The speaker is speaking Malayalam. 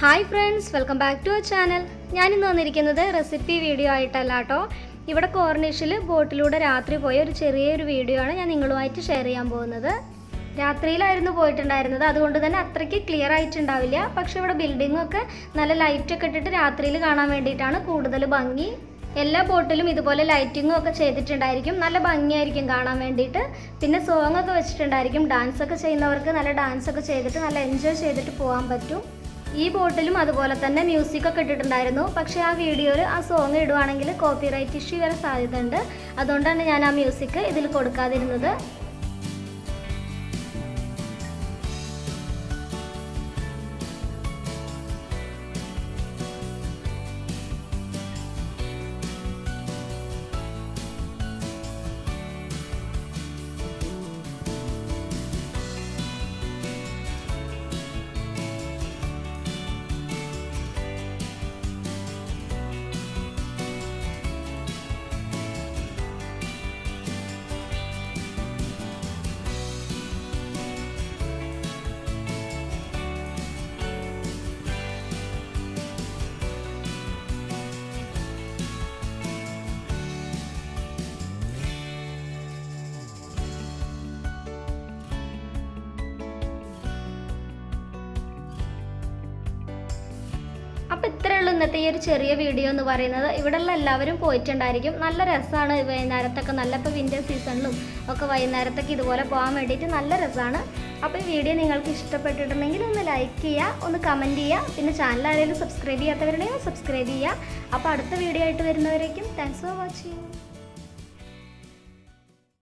hi friends welcome back to our channel ഞാനിന്ന് വന്നിരിക്കുന്നത് റെസിപ്പി വീഡിയോ ആയിട്ടല്ല കേട്ടോ ഇവിടെ കോർണിഷിൽ ബോട്ടിലൂടെ രാത്രി പോയ ഒരു ചെറിയൊരു വീഡിയോ ആണ് ഞാൻ നിങ്ങളുമായിട്ട് ഷെയർ ചെയ്യാൻ പോകുന്നത് രാത്രിയിലായിരുന്നു പോയിട്ടുണ്ടായിരുന്നത് അതുകൊണ്ട് തന്നെ അത്രയ്ക്ക് ക്ലിയർ ആയിട്ടുണ്ടാവില്ല പക്ഷേ ഇവിടെ ബിൽഡിംഗ് ഒക്കെ നല്ല ലൈറ്റൊക്കെ ഇട്ടിട്ട് രാത്രിയിൽ കാണാൻ വേണ്ടിയിട്ടാണ് കൂടുതൽ ഭംഗി എല്ലാ ബോട്ടിലും ഇതുപോലെ ലൈറ്റിങ്ങും ഒക്കെ ചെയ്തിട്ടുണ്ടായിരിക്കും നല്ല ഭംഗിയായിരിക്കും കാണാൻ വേണ്ടിയിട്ട് പിന്നെ സോങ് ഒക്കെ വെച്ചിട്ടുണ്ടായിരിക്കും ഡാൻസ് ഒക്കെ ചെയ്യുന്നവർക്ക് നല്ല ഡാൻസ് ഒക്കെ ചെയ്തിട്ട് നല്ല എൻജോയ് ചെയ്തിട്ട് പോകാൻ പറ്റും ഈ ബോട്ടിലും അതുപോലെ തന്നെ മ്യൂസിക് ഒക്കെ ഇട്ടിട്ടുണ്ടായിരുന്നു പക്ഷേ ആ വീഡിയോയിൽ ആ സോങ് ഇടുവാണെങ്കിൽ കോപ്പിറൈറ്റ് ഇഷ്യൂ വരെ സാധ്യതയുണ്ട് അതുകൊണ്ടാണ് ഞാൻ ആ മ്യൂസിക് ഇതിൽ കൊടുക്കാതിരുന്നത് അപ്പോൾ ഇത്രയേ ഉള്ളൂ ഇന്നത്തെ ഈ ഒരു ചെറിയ വീഡിയോ എന്ന് പറയുന്നത് ഇവിടെയുള്ള എല്ലാവരും പോയിട്ടുണ്ടായിരിക്കും നല്ല രസമാണ് വൈകുന്നേരത്തൊക്കെ നല്ല ഇപ്പോൾ വിൻ്റർ സീസണിലും ഒക്കെ വൈകുന്നേരത്തൊക്കെ ഇതുപോലെ പോകാൻ വേണ്ടിയിട്ട് നല്ല രസമാണ് അപ്പോൾ ഈ വീഡിയോ നിങ്ങൾക്ക് ഇഷ്ടപ്പെട്ടിട്ടുണ്ടെങ്കിൽ ഒന്ന് ലൈക്ക് ചെയ്യുക ഒന്ന് കമൻറ്റ് ചെയ്യുക പിന്നെ ചാനൽ ആരെങ്കിലും സബ്സ്ക്രൈബ് ചെയ്യാത്തവരുണ്ടെങ്കിൽ സബ്സ്ക്രൈബ് ചെയ്യുക അപ്പോൾ അടുത്ത വീഡിയോ ആയിട്ട് വരുന്നവരേക്കും താങ്ക്സ് ഫോർ വാച്ചിങ്